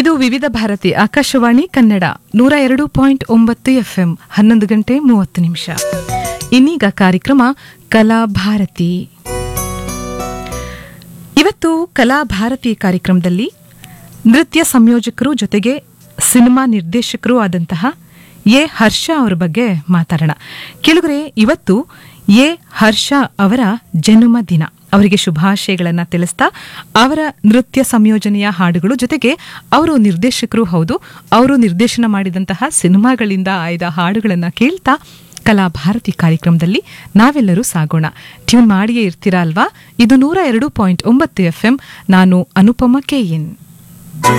ಇದು ವಿವಿಧ ಭಾರತಿ ಆಕಾಶವಾಣಿ ಕನ್ನಡ ನೂರ ಎರಡು ಪಾಯಿಂಟ್ ಒಂಬತ್ತು ಎಫ್ಎಂ ಹನ್ನೊಂದು ಗಂಟೆ ಮೂವತ್ತು ನಿಮಿಷ ಇನ್ನೀಗ ಕಾರ್ಯಕ್ರಮ ಕಲಾಭಾರತಿ ಇವತ್ತು ಕಲಾಭಾರತಿ ಕಾರ್ಯಕ್ರಮದಲ್ಲಿ ನೃತ್ಯ ಸಂಯೋಜಕರು ಜೊತೆಗೆ ಸಿನಿಮಾ ನಿರ್ದೇಶಕರು ಆದಂತಹ ಎ ಹರ್ಷ ಅವರ ಬಗ್ಗೆ ಮಾತಾಡೋಣ ಕೆಳಗರೆ ಇವತ್ತು ಎ ಹರ್ಷ ಅವರ ಜನ್ಮದಿನ ಅವರಿಗೆ ಶುಭಾಶಯಗಳನ್ನು ತಿಳಿಸ್ತಾ ಅವರ ನೃತ್ಯ ಸಂಯೋಜನೆಯ ಹಾಡುಗಳು ಜೊತೆಗೆ ಅವರು ನಿರ್ದೇಶಕರು ಹೌದು ಅವರು ನಿರ್ದೇಶನ ಮಾಡಿದಂತಹ ಸಿನಿಮಾಗಳಿಂದ ಆಯ್ದ ಹಾಡುಗಳನ್ನು ಕೇಳ್ತಾ ಕಲಾಭಾರತಿ ಕಾರ್ಯಕ್ರಮದಲ್ಲಿ ನಾವೆಲ್ಲರೂ ಸಾಗೋಣ ಟ್ಯೂನ್ ಮಾಡಿಯೇ ಇರ್ತೀರಾ ಅಲ್ವಾ ಇದು ನೂರ ಎರಡು ಪಾಯಿಂಟ್ ಒಂಬತ್ತು ಎಫ್ಎಂ ನಾನು ಅನುಪಮ ಕೆಎನ್